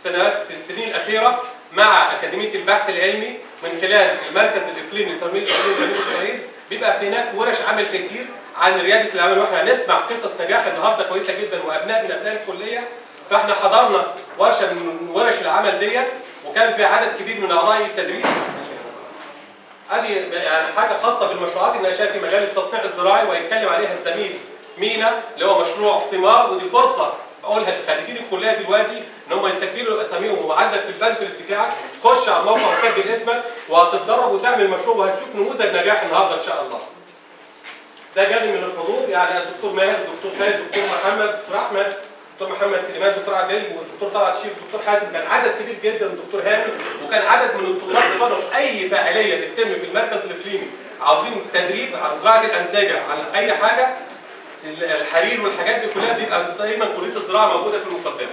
السنوات في السنين الاخيره مع اكاديميه البحث العلمي من خلال المركز الاقليمي لتنميه العلوم جنوب الصعيد بيبقى في هناك ورش عمل كتير عن رياده العمل واحنا هنسمع قصص نجاح النهارده كويسه جدا وابناء من ابناء الكليه فاحنا حضرنا ورشه من ورش العمل ديت وكان في عدد كبير من اعضاء التدريس ادي يعني حاجه خاصه بالمشروعات الناشئه في مجال التصنيع الزراعي ويتكلم عليها الزميل مينا اللي هو مشروع ثمار ودي فرصه اقولها لخريجين الكليه دلوقتي ان هم يسجلوا اساميهم ومعدل في البنك بتاعك خش على الموقع وسجل اسمك وهتتدرب وتعمل مشروع وهتشوف نموذج نجاح النهارده ان شاء الله. ده جانب من الحضور يعني الدكتور ماهر الدكتور خالد الدكتور محمد الدكتور احمد الدكتور محمد سليمان الدكتور عبد والدكتور طلعت الشيخ الدكتور حازم كان عدد كبير جدا الدكتور هاني وكان عدد من الطلاب بيطلبوا اي فاعليه تتم في المركز الاقليمي عاوزين تدريب على زراعه الانسجه على اي حاجه الحرير والحاجات دي كلها بيبقى دايما كليه الزراعه موجوده في المقدمه.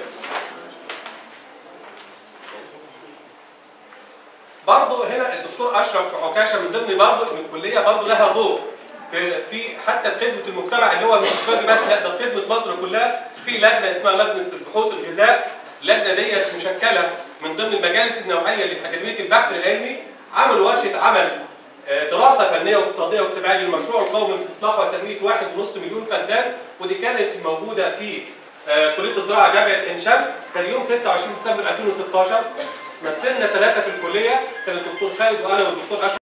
برضه هنا الدكتور اشرف عكاشه من ضمن برضه من الكليه برضه لها دور في في حتى خدمه المجتمع اللي هو مش فادي بس لا ده خدمه مصر كلها في لجنه اسمها لجنه بحوث الغذاء اللجنه ديت مشكله من ضمن المجالس النوعيه اللي في اكاديميه البحث العلمي عملوا ورشه عمل دراسه فنيه واقتصاديه واجتماعيه للمشروع القومي لاستصلاح وتنميه 1.5 مليون فدان ودي كانت موجوده في كليه الزراعه جامعه عين شمس كان يوم 26 ديسمبر 2016 مثلنا ثلاثه في الكليه كان الدكتور خالد وانا والدكتور اشرف